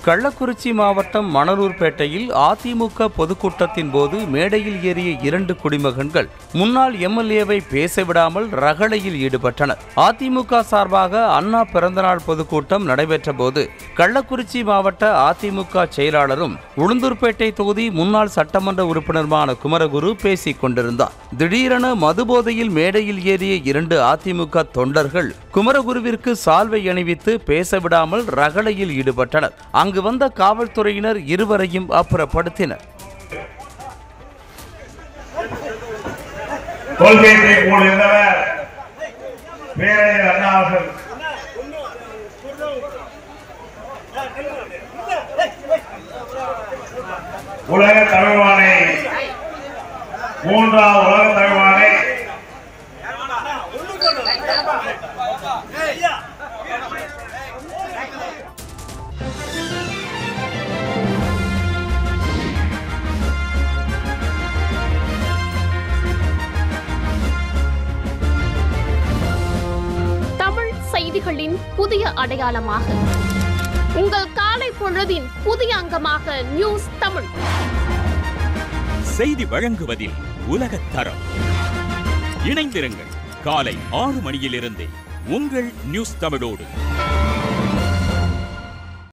கள்ளக்குறிச்சி மாவட்டம் மணலூர்பேட்டையில் அதிமுக பொதுக்கூட்டத்தின் போது மேடையில் ஏறிய இரண்டு குடிமகன்கள் முன்னாள் எம்எல்ஏவை பேசவிடாமல் ரகளையில் ஈடுபட்டனர் அதிமுக சார்பாக அண்ணா பிறந்தநாள் பொதுக்கூட்டம் நடைபெற்ற போது கள்ளக்குறிச்சி மாவட்ட அதிமுக செயலாளரும் உளுந்தூர்பேட்டை தொகுதி முன்னாள் சட்டமன்ற உறுப்பினருமான குமரகுரு பேசிக் கொண்டிருந்தார் திடீரென மதுபோதையில் மேடையில் ஏறிய இரண்டு அதிமுக தொண்டர்கள் குமரகுருவிற்கு சால்வை அணிவித்து பேசவிடாமல் ரகளையில் ஈடுபட்டனர் அங்கு வந்த காவல்துறையினர் இருவரையும் அப்புறப்படுத்தினர் கொள்கையை போலிருந்தவர் பேரறிஞர் அண்ணா அவர்கள் உலக தமிழ்வானை மூன்றாம் உலக தமிழ்வானை தமிழ் செய்திகளின் புதிய அடையாளமாக உங்கள் காலை பொழுதின் புதிய அங்கமாக நியூஸ் தமிழ் செய்தி வழங்குவதில் உலகத் தரம் இணைந்திருங்கள் காலை ஆறு மணியிலிருந்தே உங்கள் நியூஸ் தமிழோடு